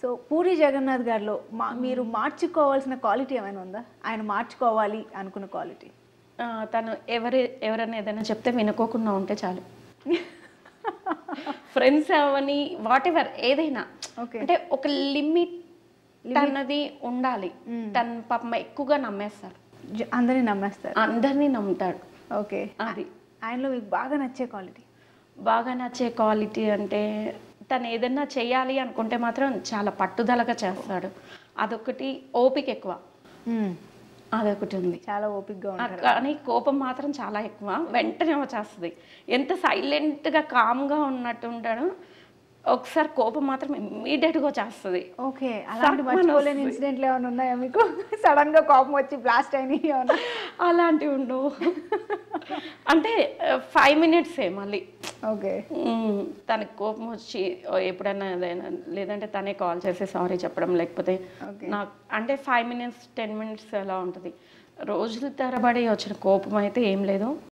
So puri Jagannadh గారిలో మా మీరు మార్చుకోవాల్సిన క్వాలిటీ ఏమైనా ఉందా ఆయన మార్చుకోవాలి అనుకున్న క్వాలిటీ ఆ, తను ఎవరి ఎవరైనా ఏదైనా చెప్తే వినుకోకుండా ఉంటే చాలు ఫ్రెండ్స్ అవని వాట్ ఎవర్ ఏదైనా ఓకే అంటే ఒక లిమిట్ అన్నది ఉండాలి తను పాపం ఎక్కువగా నమ్మేస్తారు అందరినీ నమ్మేస్తారు అందరినీ నమ్ముతాడు ఓకే అది ఆయనలో మీకు బాగా నచ్చే క్వాలిటీ బాగా నచ్చే క్వాలిటీ అంటే తను ఏదైనా చేయాలి అనుకుంటే మాత్రం చాలా పట్టుదలగా చేస్తాడు అదొకటి ఓపిక ఎక్కువ అదొకటి ఉంది చాలా ఓపిక్గా ఆ, ఉంటారు కానీ కోపం మాత్రం చాలా ఎక్కువ వెంటనే వచ్చేస్తుంది ఎంత సైలెంట్గా కామ్గా ఉన్నట్టు ఉంటాడో ఒకసారి కోపం మాత్రం ఇమ్మీడియట్గా వచ్చేస్తుంది ఓకే అలాంటి సర్పమని మర్చిపోలేని వస్తుంది. ఇన్సిడెంట్లు ఏమైనా ఉన్నాయా మీకు సడన్ గా కోపం వచ్చి బ్లాస్ట్ అయినాయి ఏమన్నా అలాంటివి ఉండవు అంటే ఫైవ్ మినిట్సే మళ్ళీ ఓకే మ్మ్. తనకి కోపం వచ్చి ఓ ఎప్పుడైనా ఏదైనా లేదంటే తనే కాల్ చేసి సారీ చెప్పడం లేకపోతే Okay. నాకు అంటే ఫైవ్ మినిట్స్ టెన్ మినిట్స్ అలా ఉంటుంది రోజుల తరబడి వచ్చిన కోపం అయితే ఏం లేదు